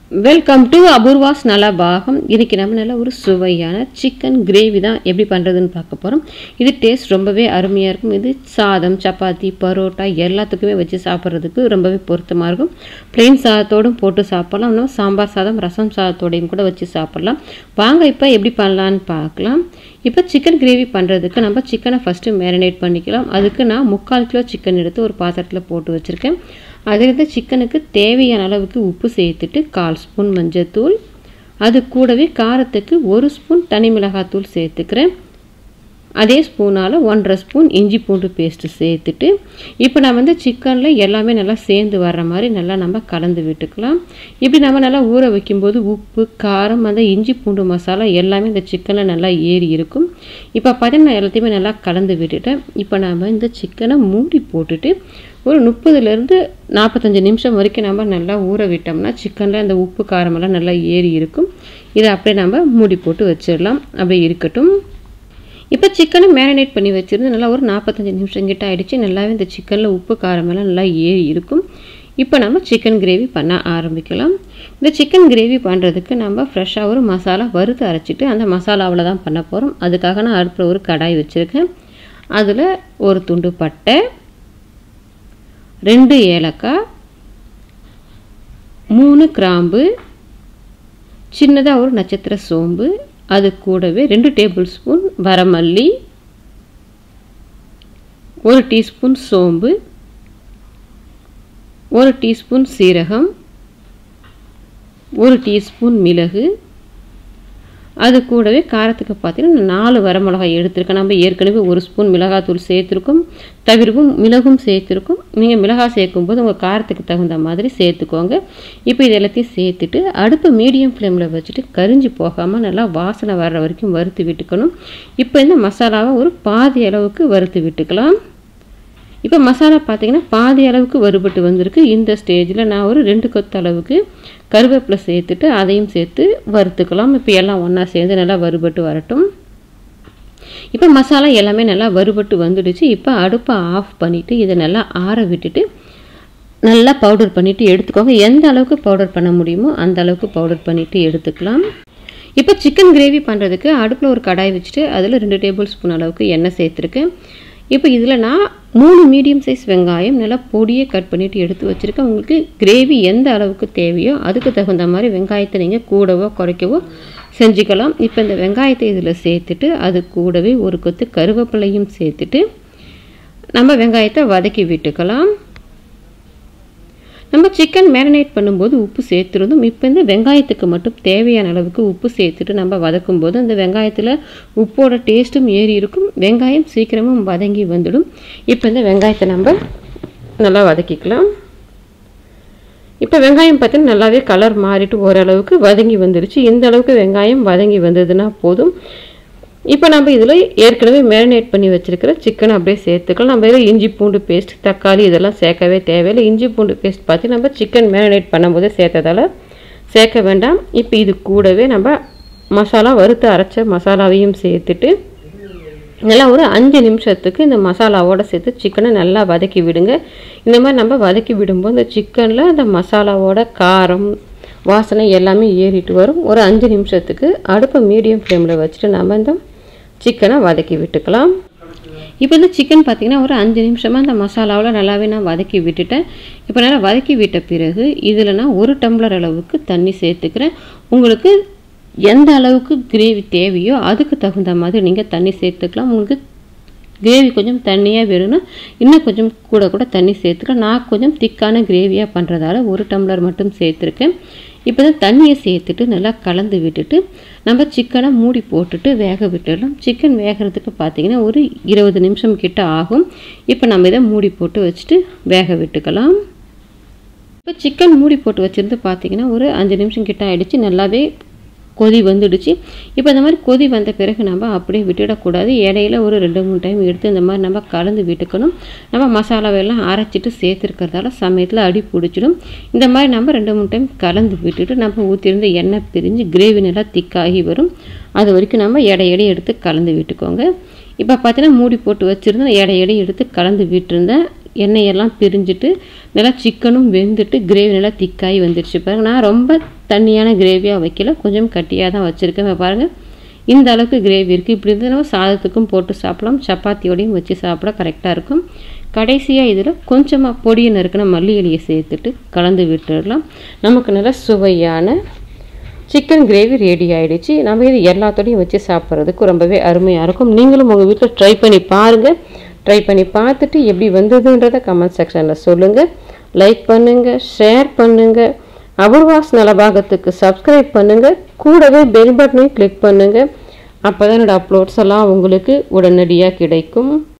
welcome to Apoorva's நல பாகம் இன்னைக்கு நம்ம நல்ல ஒரு சுவையான சிக்கன் கிரேவி தான் எப்படி பண்ணுறதுன்னு பார்க்க போகிறோம் இது டேஸ்ட் ரொம்பவே அருமையாக இருக்கும் இது சாதம் சப்பாத்தி பரோட்டா எல்லாத்துக்குமே வச்சு சாப்பிட்றதுக்கு ரொம்பவே பொருத்தமாக இருக்கும் பிளெயின் சாதத்தோடும் போட்டு சாப்பிட்லாம் இன்னும் சாம்பார் சாதம் ரசம் சாதத்தோடையும் கூட வச்சு சாப்பிட்லாம் வாங்க இப்போ எப்படி பண்ணலான்னு பார்க்கலாம் இப்போ சிக்கன் கிரேவி பண்ணுறதுக்கு நம்ம சிக்கனை ஃபஸ்ட்டு மேரினேட் பண்ணிக்கலாம் அதுக்கு நான் முக்கால் கிலோ சிக்கன் எடுத்து ஒரு பாத்திரத்தில் போட்டு வச்சுருக்கேன் அதிலிருந்து சிக்கனுக்கு தேவையான அளவுக்கு உப்பு சேர்த்துட்டு கால் ஸ்பூன் மஞ்சத்தூள் அது கூடவே காரத்துக்கு ஒரு ஸ்பூன் தனி மிளகாத்தூள் சேர்த்துக்கிறேன் அதே ஸ்பூனால் ஒன்றரை ஸ்பூன் இஞ்சி பூண்டு பேஸ்ட்டு சேர்த்துட்டு இப்போ நான் வந்து சிக்கனில் எல்லாமே நல்லா சேர்ந்து வர்ற மாதிரி நல்லா நம்ம கலந்து விட்டுக்கலாம் இப்படி நம்ம நல்லா ஊற வைக்கும்போது உப்பு காரம் அந்த இஞ்சி பூண்டு மசாலா எல்லாமே இந்த சிக்கனில் நல்லா ஏறி இருக்கும் இப்போ பார்த்தீங்கன்னா நான் எல்லாத்தையுமே நல்லா கலந்து விட்டுட்டேன் இப்போ நாம் இந்த சிக்கனை மூடி போட்டுட்டு ஒரு முப்பதுலேருந்து நாற்பத்தஞ்சு நிமிஷம் வரைக்கும் நம்ம நல்லா ஊற விட்டோம்னா சிக்கனில் அந்த உப்பு காரமெல்லாம் நல்லா ஏறி இருக்கும் இதை அப்படியே நம்ம மூடி போட்டு வச்சிடலாம் அப்படியே இருக்கட்டும் இப்போ சிக்கனை மேரினேட் பண்ணி வச்சுருந்து நல்லா ஒரு நாற்பத்தஞ்சு நிமிஷம் கிட்ட ஆகிடுச்சு நல்லாவே இந்த சிக்கனில் உப்பு காரமெல்லாம் நல்லா ஏறி இருக்கும் இப்போ நம்ம சிக்கன் கிரேவி பண்ண ஆரம்பிக்கலாம் இந்த சிக்கன் கிரேவி பண்ணுறதுக்கு நம்ம ஃப்ரெஷ்ஷாக ஒரு மசாலா வறுத்து அரைச்சிட்டு அந்த மசாலாவில் தான் பண்ண போகிறோம் அதுக்காக நான் அடுப்பில் ஒரு கடாய் வச்சுருக்கேன் அதில் ஒரு துண்டு பட்டை ரெண்டு ஏலக்காய் மூணு கிராம்பு சின்னதாக ஒரு நட்சத்திர சோம்பு அது கூடவே ரெண்டு டேபிள் ஸ்பூன் வரமல்லி ஒரு டீஸ்பூன் சோம்பு ஒரு டீஸ்பூன் சீரகம் ஒரு டீஸ்பூன் மிளகு அது கூடவே காரத்துக்கு பார்த்தீங்கன்னா நாலு வரமிளகாய் எடுத்திருக்கேன் நம்ம ஏற்கனவே ஒரு ஸ்பூன் மிளகாத்தூள் சேர்த்துருக்கோம் தவிர்வும் மிளகும் சேர்த்துருக்கோம் நீங்கள் மிளகாய் சேர்க்கும்போது உங்கள் காரத்துக்கு தகுந்த மாதிரி சேர்த்துக்கோங்க இப்போ இது எல்லாத்தையும் சேர்த்துட்டு அடுப்பு மீடியம் ஃப்ளேமில் வச்சுட்டு கரிஞ்சு போகாமல் நல்லா வாசனை வர்ற வரைக்கும் வறுத்து விட்டுக்கணும் இப்போ இந்த மசாலாவை ஒரு பாதி அளவுக்கு வறுத்து விட்டுக்கலாம் இப்போ மசாலா பார்த்தீங்கன்னா பாதி அளவுக்கு வறுபட்டு வந்திருக்கு இந்த ஸ்டேஜில் நான் ஒரு ரெண்டு கொத்து அளவுக்கு கருவேப்பிலை சேர்த்துட்டு அதையும் சேர்த்து வறுத்துக்கலாம் இப்போ எல்லாம் ஒன்றா சேர்ந்து நல்லா வறுபட்டு வரட்டும் இப்போ மசாலா எல்லாமே நல்லா வறுபட்டு வந்துடுச்சு இப்போ அடுப்பை ஆஃப் பண்ணிவிட்டு இதை நல்லா ஆற விட்டுட்டு நல்லா பவுடர் பண்ணிவிட்டு எடுத்துக்கோங்க எந்த அளவுக்கு பவுடர் பண்ண முடியுமோ அந்த அளவுக்கு பவுடர் பண்ணிவிட்டு எடுத்துக்கலாம் இப்போ சிக்கன் கிரேவி பண்ணுறதுக்கு அடுப்பில் ஒரு கடாய் வச்சுட்டு அதில் ரெண்டு டேபிள் ஸ்பூன் அளவுக்கு எண்ணெய் சேர்த்துருக்கேன் இப்போ இதில் நான் மூணு மீடியம் சைஸ் வெங்காயம் நல்லா பொடியை கட் பண்ணிவிட்டு எடுத்து வச்சுருக்கேன் உங்களுக்கு கிரேவி எந்த அளவுக்கு தேவையோ அதுக்கு தகுந்த மாதிரி வெங்காயத்தை நீங்கள் கூடவோ குறைக்கவோ செஞ்சுக்கலாம் இப்போ இந்த வெங்காயத்தை இதில் சேர்த்துட்டு அது கூடவே ஒரு கொத்து கருவேப்பிலையும் சேர்த்துட்டு நம்ம வெங்காயத்தை வதக்கி விட்டுக்கலாம் நம்ம சிக்கன் மேரினேட் பண்ணும்போது உப்பு சேர்த்துருந்தோம் இப்போ இந்த வெங்காயத்துக்கு மட்டும் தேவையான அளவுக்கு உப்பு சேர்த்துட்டு நம்ம வதக்கும் போது அந்த வெங்காயத்தில் உப்போட டேஸ்ட்டும் ஏறி இருக்கும் வெங்காயம் சீக்கிரமும் வதங்கி வந்துடும் இப்போ இந்த வெங்காயத்தை நம்ம நல்லா வதக்கிக்கலாம் இப்போ வெங்காயம் பார்த்தீங்கன்னா நல்லாவே கலர் மாறிட்டு ஓரளவுக்கு வதங்கி வந்துடுச்சு இந்த அளவுக்கு வெங்காயம் வதங்கி வந்ததுன்னா போதும் இப்போ நம்ம இதில் ஏற்கனவே மேரினேட் பண்ணி வச்சுருக்கிற சிக்கன் அப்படியே சேர்த்துக்கலாம் நம்ம இதில் இஞ்சி பூண்டு பேஸ்ட் தக்காளி இதெல்லாம் சேர்க்கவே தேவையில்லை இஞ்சி பூண்டு பேஸ்ட் பார்த்து நம்ம சிக்கன் மேரினேட் பண்ணும்போது சேர்த்ததால் சேர்க்க வேண்டாம் இப்போ இது கூடவே நம்ம மசாலா வறுத்து அரைச்ச மசாலாவையும் சேர்த்துட்டு நல்லா ஒரு அஞ்சு நிமிஷத்துக்கு இந்த மசாலாவோட சேர்த்து சிக்கனை நல்லா வதக்கி விடுங்க இந்த மாதிரி நம்ம வதக்கி விடும்போது இந்த சிக்கனில் அந்த மசாலாவோட காரம் வாசனை எல்லாமே ஏறிட்டு வரும் ஒரு அஞ்சு நிமிஷத்துக்கு அடுப்பை மீடியம் ஃப்ளேமில் வச்சுட்டு நம்ம இந்த சிக்கனை வதக்கி விட்டுக்கலாம் இப்போ இந்த சிக்கன் பார்த்திங்கன்னா ஒரு அஞ்சு நிமிஷமாக அந்த மசாலாவில் நல்லாவே நான் வதக்கி விட்டுட்டேன் இப்போ நல்லா வதக்கி விட்ட பிறகு இதில் நான் ஒரு டம்ளர் அளவுக்கு தண்ணி சேர்த்துக்கிறேன் உங்களுக்கு எந்த அளவுக்கு கிரேவி தேவையோ அதுக்கு தகுந்த மாதிரி நீங்கள் தண்ணி சேர்த்துக்கலாம் உங்களுக்கு கிரேவி கொஞ்சம் தண்ணியாக வேணும்னா இன்னும் கொஞ்சம் கூட கூட தண்ணி சேர்த்துக்கலாம் நான் கொஞ்சம் திக்கான கிரேவியாக பண்ணுறதால ஒரு டம்ளர் மட்டும் சேர்த்துருக்கேன் இப்போ தான் தண்ணியை சேர்த்துட்டு நல்லா கலந்து விட்டுட்டு நம்ம சிக்கனை மூடி போட்டுட்டு வேக விட்டுடலாம் சிக்கன் வேகிறதுக்கு பார்த்திங்கன்னா ஒரு இருபது நிமிஷம் கிட்ட ஆகும் இப்போ நம்ம இதை மூடி போட்டு வச்சுட்டு வேக விட்டுக்கலாம் இப்போ சிக்கன் மூடி போட்டு வச்சுருந்து பார்த்திங்கன்னா ஒரு அஞ்சு நிமிஷம் கிட்ட ஆகிடுச்சு நல்லாவே கொதி வந்துடுச்சு இப்போ இந்த மாதிரி கொதி வந்த பிறகு நம்ம அப்படியே விட்டுடக்கூடாது இடையில ஒரு ரெண்டு மூணு டைம் எடுத்து இந்த மாதிரி நம்ம கலந்து விட்டுக்கணும் நம்ம மசாலாவெல்லாம் அரைச்சிட்டு சேர்த்துருக்கிறதால சமயத்தில் அடி பிடிச்சிடும் இந்த மாதிரி நம்ம ரெண்டு மூணு டைம் கலந்து விட்டுட்டு நம்ம ஊற்றிருந்த எண்ணெய் பிரிஞ்சு கிரேவி நல்லா திக்காகி வரும் அது வரைக்கும் நம்ம எடை எடுத்து கலந்து விட்டுக்கோங்க இப்போ பார்த்தீங்கன்னா மூடி போட்டு வச்சுருந்தேன் எடை எடை எடுத்து கலந்து விட்டுருந்தேன் எண்ணெயெல்லாம் பிரிஞ்சுட்டு நல்லா சிக்கனும் வெந்துட்டு கிரேவி நல்லா திக்காகி வந்துடுச்சு பாருங்கள் நான் ரொம்ப தண்ணியான கிரேவியாக வைக்கல கொஞ்சம் கட்டியாக தான் வச்சுருக்கேன் பாருங்கள் இந்த அளவுக்கு கிரேவி இருக்குது இப்படி இருந்ததுனா சாதத்துக்கும் போட்டு சாப்பிடலாம் சப்பாத்தியோடையும் வச்சு சாப்பிட கரெக்டாக இருக்கும் கடைசியாக இதில் கொஞ்சமாக பொடியை நறுக்கின மல்லி இலையை சேர்த்துட்டு கலந்து விட்டுடலாம் நமக்கு நல்ல சுவையான சிக்கன் கிரேவி ரெடி ஆகிடுச்சு நம்ம இது எல்லாத்தோடையும் வச்சு சாப்பிட்றதுக்கு ரொம்பவே அருமையாக இருக்கும் நீங்களும் உங்கள் வீட்டில் ட்ரை பண்ணி பாருங்கள் ட்ரை பண்ணி பார்த்துட்டு எப்படி வந்ததுன்றதை கமெண்ட் செக்ஷனில் சொல்லுங்கள் லைக் பண்ணுங்கள் ஷேர் பண்ணுங்கள் அபூர்வாஸ் நலபாகத்துக்கு சப்ஸ்கிரைப் பண்ணுங்கள் கூடவே பெல் பட்டனையும் கிளிக் பண்ணுங்கள் அப்போ தான் என்னோடய அப்லோட்ஸ் எல்லாம் உங்களுக்கு உடனடியாக கிடைக்கும்